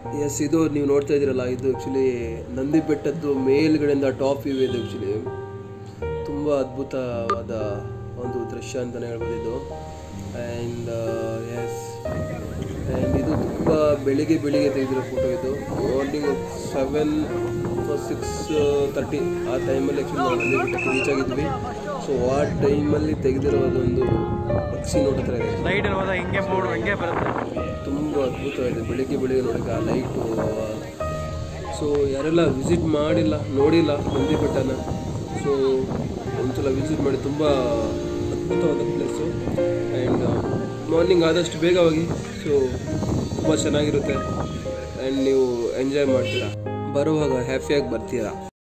S ಇದು ನೀವು ನೋಡ್ತಾ ಇದ್ದೀರಲ್ಲ ಇದು ಆ್ಯಕ್ಚುಲಿ ನಂದಿ ಬೆಟ್ಟದ್ದು ಮೇಲ್ಗಡೆಯಿಂದ ಟಾಪ್ ವ್ಯೂ ಇದೆ ಆ್ಯಕ್ಚುಲಿ ತುಂಬ ಅದ್ಭುತವಾದ ಒಂದು ದೃಶ್ಯ ಅಂತಲೇ ಹೇಳ್ಬೋದು ಇದು ಆ್ಯಂಡ್ ಎಸ್ ಆ್ಯಂಡ್ ಇದು ತುಂಬ ಬೆಳಿಗ್ಗೆ ಬೆಳಿಗ್ಗೆ ತೆಗೆದಿರೋ ಫೋಟೋ ಇದು ಮಾರ್ನಿಂಗ್ ಸೆವೆನ್ ಸಿಕ್ಸ್ ತರ್ಟಿ ಆ ಟೈಮಲ್ಲಿ ಆ್ಯಕ್ಚುಲಿ ನಾವು ನಂದಿ ಬೆಟ್ಟಕ್ಕೆ ರೀಚ್ ಆಗಿದ್ವಿ ಸೊ ಆ ಟೈಮಲ್ಲಿ ತೆಗೆದಿರೋ ಅದೊಂದು ಪಕ್ಷಿ ನೋಡೋ ಥರ ಇದೆ ಲೈಟ್ ಹೋದ ಹಿಂಗೆ ಮೂಡು ಹಿಂಗೆ ಬರುತ್ತೆ ತುಂಬ ಅದ್ಭುತವಾಗಿದೆ ಬೆಳಿಗ್ಗೆ ಬೆಳಿಗ್ಗೆ ನೋಡೋಕೆ ಆ ಲೈಟು ಸೊ ಯಾರೆಲ್ಲ ವಿಸಿಟ್ ಮಾಡಿಲ್ಲ ನೋಡಿಲ್ಲ ನಂದಿ ಬೆಟ್ಟನ ಸೊ ಒಂದ್ಸಲ ವಿಸಿಟ್ ಮಾಡಿ ತುಂಬ ಅದ್ಭುತವಾದ ಪ್ಲೇಸು ಆ್ಯಂಡ್ ಮಾರ್ನಿಂಗ್ ಆದಷ್ಟು ಬೇಗ ಹೋಗಿ ಸೊ ತುಂಬ ಚೆನ್ನಾಗಿರುತ್ತೆ ಆ್ಯಂಡ್ ನೀವು ಎಂಜಾಯ್ ಮಾಡ್ತೀರಾ ಬರುವಾಗ ಹ್ಯಾಪಿಯಾಗಿ ಬರ್ತೀರಾ